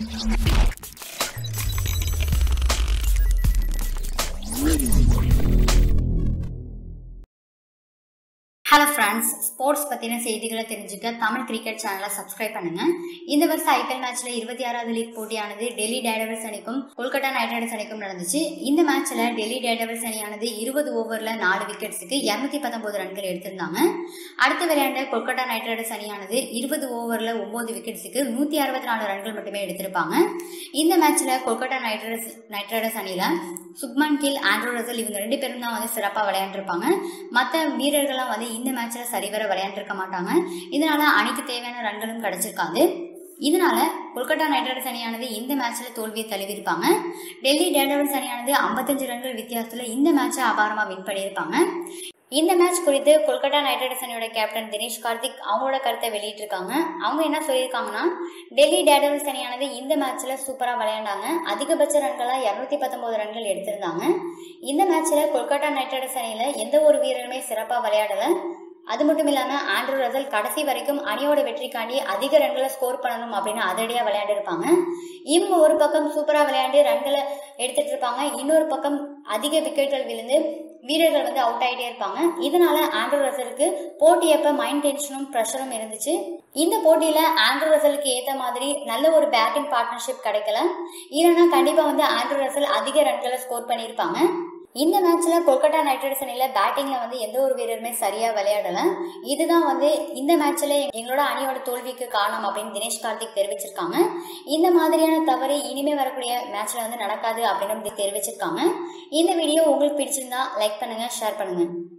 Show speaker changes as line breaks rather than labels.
hello friends sports பற்றின செய்திகளை தெரிஞ்சுக்க தமிழ் கிரிக்கெட் சேனலை சப்ஸ்கிரைப் பண்ணுங்க இந்த வருஷம் ஐபிஎல் மேட்ச்ல இருபத்தி ஆறாவது லீக் போட்டியானது டெல்லி டேடபிள்ஸ் அணிக்கும் கொல்கத்தா நைட் ரைடர்ஸ் அணிக்கும் நடந்துச்சு இந்த மேட்ச்ல டெல்லி டேடபிள்ஸ் அணியானது இருபது ஓவர்ல நாலு விக்கெட்ஸுக்கு இருநூத்தி பத்தொன்பது ரன்கள் எடுத்திருந்தாங்க அடுத்து விளையாண்ட கொல்கத்தா நைட் ரைடர்ஸ் அணியானது இருபது ஓவர்ல ஒன்பது விக்கெட்ஸுக்கு நூத்தி அறுபத்தி நாலு ரன்கள் மட்டுமே எடுத்திருப்பாங்க இந்த மேட்ச்ல Kolkata Knight Riders Knight Riders அணியில சுப்மன் கில் ஆண்ட்ரோ ரசல் இவங்க ரெண்டு பேரும் தான் வந்து சிறப்பாக விளையாண்டுருப்பாங்க மற்ற வீரர்கள்லாம் வந்து இந்த மேட்ச்ல சரிவர விளையாண்டுருக்க மாட்டாங்க இதனால அணிக்கு தேவையான ரன்களும் கிடைச்சிருக்காது இதனால கொல்கத்தா நைட் ரைடர்ஸ் அணியானது இந்த மேட்ச்ல தோல்வியை தழுவிருப்பாங்க டெல்லி டேர்டபிள்ஸ் அணியானது ஐம்பத்தஞ்சு ரன்கள் வித்தியாசத்துல இந்த மேட்சை அபாரமா வின் பண்ணியிருப்பாங்க இந்த மேட்ச் குறித்து கொல்கத்தா நைட் ரைடர்ஸ் அணியோட கேப்டன் தினேஷ் கார்த்திக் அவங்களோட கருத்தை வெளியிட்டிருக்காங்க அவங்க என்ன சொல்லியிருக்காங்கன்னா டெல்லி டேர்டபிள்ஸ் அணியானது இந்த மேட்ச்ல சூப்பரா விளையாண்டாங்க அதிகபட்ச ரன்களா இருநூத்தி பத்தொன்பது ரன்கள் எடுத்திருந்தாங்க இந்த மேட்ச்ல கொல்கத்தா நைட் ரைடர்ஸ் அணியில எந்த ஒரு வீரருமே சிறப்பா விளையாடல அது மட்டும் இல்லாம ஆண்ட்ரூ ரசல் கடைசி வரைக்கும் அணியோட வெற்றிக்காண்டி அதிக ரன்களை ஸ்கோர் பண்ணணும் அப்படின்னு அதிரடியா விளையாண்டிருப்பாங்க இவங்க ஒரு பக்கம் சூப்பரா விளையாண்டு ரன்களை எடுத்துட்டு இருப்பாங்க இன்னொரு பக்கம் அதிக விக்கெட்கள் விழுந்து வீரர்கள் வந்து அவுட் ஆகிட்டே இருப்பாங்க இதனால ஆண்ட்ரூ ரசலுக்கு போட்டி அப்ப மைண்ட் டென்ஷனும் ப்ரெஷரும் இருந்துச்சு இந்த போட்டியில ஆண்ட்ரூ ரசலுக்கு ஏத்த மாதிரி நல்ல ஒரு பேட்டிங் பார்ட்னர்ஷிப் கிடைக்கல இல்லைன்னா கண்டிப்பா வந்து ஆண்ட்ரூ ரசல் அதிக ரன்களை ஸ்கோர் பண்ணியிருப்பாங்க இந்த மேட்ச்ல கொல்கத்தா நைட் ரைடர்ஸ் அணியில பேட்டிங்ல வந்து எந்த ஒரு வீரருமே சரியா விளையாடல இதுதான் வந்து இந்த மேட்ச்ல எங்களோட அணியோட தோல்விக்கு காரணம் அப்படின்னு தினேஷ் கார்த்திக் தெரிவிச்சிருக்காங்க இந்த மாதிரியான தவறு இனிமே வரக்கூடிய மேட்ச்ல வந்து நடக்காது அப்படின்னு தெரிவிச்சிருக்காங்க இந்த வீடியோ உங்களுக்கு பிடிச்சிருந்தா லைக் பண்ணுங்க ஷேர் பண்ணுங்க